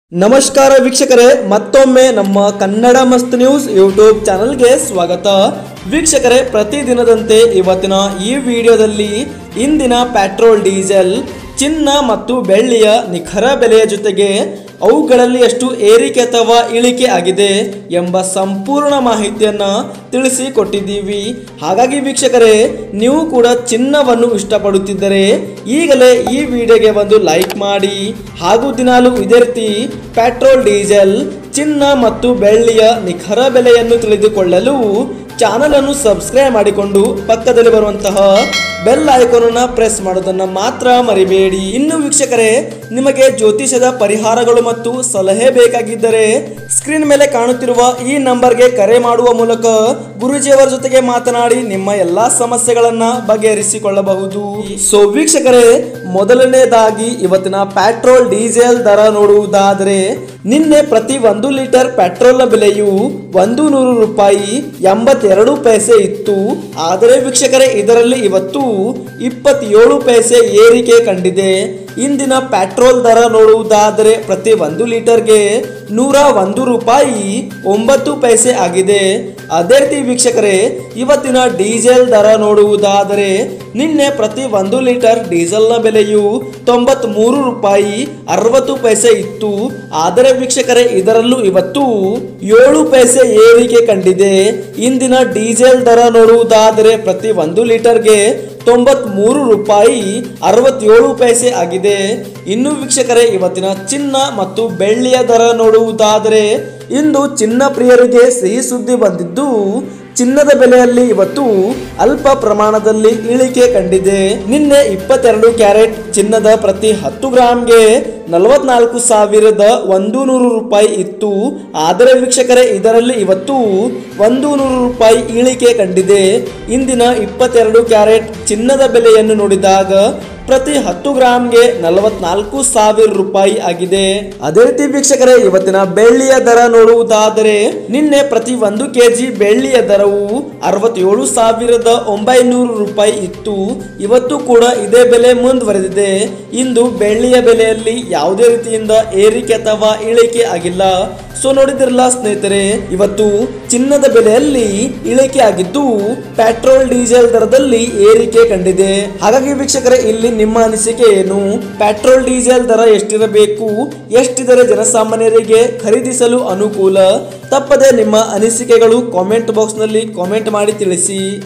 ನಮಸ್ಕಾರ ವೀಕ್ಷಕರೇ ಮತ್ತೊಮ್ಮೆ ನಮ್ಮ ಕನ್ನಡ ಮಸ್ತ್ ನ್ಯೂಸ್ ಯೂಟ್ಯೂಬ್ ಚಾನಲ್ಗೆ ಸ್ವಾಗತ ವೀಕ್ಷಕರೇ ಪ್ರತಿದಿನದಂತೆ ಇವತ್ತಿನ ಈ ವಿಡಿಯೋದಲ್ಲಿ ಇಂದಿನ ಪೆಟ್ರೋಲ್ ಡೀಸೆಲ್ ಚಿನ್ನ ಮತ್ತು ಬೆಳ್ಳಿಯ ನಿಖರ ಬೆಲೆಯ ಜೊತೆಗೆ ಅವುಗಳಲ್ಲಿ ಎಷ್ಟು ಏರಿಕೆ ಅಥವಾ ಇಳಿಕೆ ಆಗಿದೆ ಎಂಬ ಸಂಪೂರ್ಣ ಮಾಹಿತಿಯನ್ನ ತಿಳಿಸಿ ಕೊಟ್ಟಿದ್ದೀವಿ ಹಾಗಾಗಿ ವೀಕ್ಷಕರೇ ನೀವು ಕೂಡ ಚಿನ್ನವನ್ನು ಇಷ್ಟಪಡುತ್ತಿದ್ದರೆ ಈಗಲೇ ಈ ವಿಡಿಯೋಗೆ ಒಂದು ಲೈಕ್ ಮಾಡಿ ಹಾಗೂ ದಿನಾಲು ಇದೇ ರೀತಿ ಪೆಟ್ರೋಲ್ ಡೀಸೆಲ್ ಚಿನ್ನ ಮತ್ತು ಬೆಳ್ಳಿಯ ನಿಖರ ಬೆಲೆಯನ್ನು ತಿಳಿದುಕೊಳ್ಳಲು ಚಾನಲ್ ಅನ್ನು ಸಬ್ಸ್ಕ್ರೈಬ್ ಮಾಡಿಕೊಂಡು ಪಕ್ಕದಲ್ಲಿ ಬರುವಂತಹ ಬೆಲ್ ಐಕಾನ್ ಅನ್ನ ಪ್ರೆಸ್ ಮಾಡೋದನ್ನ ಮಾತ್ರ ಮರಿಬೇಡಿ ಇನ್ನು ವೀಕ್ಷಕರೇ ನಿಮಗೆ ಜ್ಯೋತಿಷದ ಪರಿಹಾರಗಳು ಮತ್ತು ಸಲಹೆ ಬೇಕಾಗಿದ್ದರೆ ಸ್ಕ್ರೀನ್ ಮೇಲೆ ಕಾಣುತ್ತಿರುವ ಈ ನಂಬರ್ಗೆ ಕರೆ ಮಾಡುವ ಮೂಲಕ ಗುರುಜಿಯವರ ಜೊತೆಗೆ ಮಾತನಾಡಿ ನಿಮ್ಮ ಎಲ್ಲಾ ಸಮಸ್ಯೆಗಳನ್ನ ಬಗೆಹರಿಸಿಕೊಳ್ಳಬಹುದು ಸೊ ವೀಕ್ಷಕರೇ ಮೊದಲನೇದಾಗಿ ಇವತ್ತಿನ ಪೆಟ್ರೋಲ್ ಡೀಸೆಲ್ ದರ ನೋಡುವುದಾದರೆ ನಿನ್ನೆ ಪ್ರತಿ ಒಂದು ಲೀಟರ್ ಪೆಟ್ರೋಲ್ನ ಬೆಲೆಯು ಒಂದು ನೂರು ರೂಪಾಯಿ ಎಂಬತ್ತೆರಡು ಪೈಸೆ ಇತ್ತು ಆದರೆ ವೀಕ್ಷಕರೇ ಇದರಲ್ಲಿ ಇವತ್ತು ಇಪ್ಪತ್ತೇಳು ಪೈಸೆ ಏರಿಕೆ ಕಂಡಿದೆ ಇಂದಿನ ಪೆಟ್ರೋಲ್ ದರ ನೋಡುವುದಾದರೆ ಪ್ರತಿ ಒಂದು ಲೀಟರ್ಗೆ ನೂರ ಒಂದು ರೂಪಾಯಿ ಒಂಬತ್ತು ಪೈಸೆ ಆಗಿದೆ ಅದೇ ರೀತಿ ವೀಕ್ಷಕರೇ ಇವತ್ತಿನ ಡೀಸೆಲ್ ದರ ನೋಡುವುದಾದರೆ ನಿನ್ನೆ ಪ್ರತಿ ಒಂದು ಲೀಟರ್ ಡೀಸೆಲ್ನ ಬೆಲೆಯು ತೊಂಬತ್ ಮೂರು ರೂಪಾಯಿ ಅರವತ್ತು ಪೈಸೆ ಇತ್ತು ಆದರೆ ವೀಕ್ಷಕರೇ ಇದರಲ್ಲೂ ಇವತ್ತು ಏಳು ಪೈಸೆ ಏರಿಕೆ ಕಂಡಿದೆ ಇಂದಿನ ಡೀಸೆಲ್ ದರ ನೋಡುವುದಾದರೆ ಪ್ರತಿ ಒಂದು ಲೀಟರ್ಗೆ ತೊಂಬತ್ ಮೂರು ರೂಪಾಯಿ ಅರವತ್ತೇಳು ಪೈಸೆ ಆಗಿದೆ ಇನ್ನು ವೀಕ್ಷಕರೇ ಇವತ್ತಿನ ಚಿನ್ನ ಮತ್ತು ಬೆಳ್ಳಿಯ ದರ ನೋಡುವುದಾದರೆ ಇಂದು ಚಿನ್ನ ಪ್ರಿಯರಿಗೆ ಸಿಹಿ ಸುದ್ದಿ ಬಂದಿದ್ದು ಚಿನ್ನದ ಬೆಲೆಯಲ್ಲಿ ಇವತ್ತು ಅಲ್ಪ ಪ್ರಮಾಣದಲ್ಲಿ ಇಳಿಕೆ ಕಂಡಿದೆ ನಿನ್ನೆ ಇಪ್ಪತ್ತೆರಡು ಕ್ಯಾರೆಟ್ ಚಿನ್ನದ ಪ್ರತಿ ಹತ್ತು ಗ್ರಾಮ್ಗೆ ನಲವತ್ನಾಲ್ಕು ಸಾವಿರದ ಒಂದು ನೂರು ರೂಪಾಯಿ ಇತ್ತು ಆದರೆ ವೀಕ್ಷಕರೇ ಇದರಲ್ಲಿ ಇವತ್ತು ಒಂದು ನೂರು ರೂಪಾಯಿ ಇಳಿಕೆ ಕಂಡಿದೆ ಇಂದಿನ ಇಪ್ಪತ್ತೆರಡು ಕ್ಯಾರೆಟ್ ಚಿನ್ನದ ಬೆಲೆಯನ್ನು ನೋಡಿದಾಗ ಪ್ರತಿ ಹತ್ತು ಗ್ರಾಮ್ಗೆ ನಲವತ್ನಾಲ್ಕು ಸಾವಿರ ರೂಪಾಯಿ ಆಗಿದೆ ಅದೇ ರೀತಿ ವೀಕ್ಷಕರೇ ಇವತ್ತಿನ ಬೆಳ್ಳಿಯ ದರ ನೋಡುವುದಾದರೆ ನಿನ್ನೆ ಪ್ರತಿ ಒಂದು ಕೆಜಿ ಬೆಳ್ಳಿಯ ದರವು ಅರವತ್ತೇಳು ಸಾವಿರದ ಒಂಬೈನೂರು ರೂಪಾಯಿ ಇತ್ತು ಇವತ್ತು ಕೂಡ ಇದೇ ಬೆಲೆ ಮುಂದುವರೆದಿದೆ ಇಂದು ಬೆಳ್ಳಿಯ ಬೆಲೆಯಲ್ಲಿ ಯಾವುದೇ ರೀತಿಯಿಂದ ಏರಿಕೆ ಅಥವಾ ಇಳಿಕೆ ಆಗಿಲ್ಲ ಸೊ ನೋಡಿದಿರಲ್ಲ ಸ್ನೇಹಿತರೆ ಇವತ್ತು ಚಿನ್ನದ ಬೆಲೆಯಲ್ಲಿ ಇಳಿಕೆ ಆಗಿದ್ದು ಪೆಟ್ರೋಲ್ ಡೀಸೆಲ್ ದರದಲ್ಲಿ ಏರಿಕೆ ಕಂಡಿದೆ ಹಾಗಾಗಿ ವೀಕ್ಷಕರೇ ಇಲ್ಲಿ ನಿಮ್ಮ ಅನಿಸಿಕೆ ಏನು ಪೆಟ್ರೋಲ್ ಡೀಸೆಲ್ ದರ ಎಷ್ಟಿರಬೇಕು ಎಷ್ಟಿದರೆ ಜನಸಾಮಾನ್ಯರಿಗೆ ಖರೀದಿಸಲು ಅನುಕೂಲ ತಪ್ಪದೆ ನಿಮ್ಮ ಅನಿಸಿಕೆಗಳು ಕಾಮೆಂಟ್ ಬಾಕ್ಸ್ನಲ್ಲಿ ಕಾಮೆಂಟ್ ಮಾಡಿ ತಿಳಿಸಿ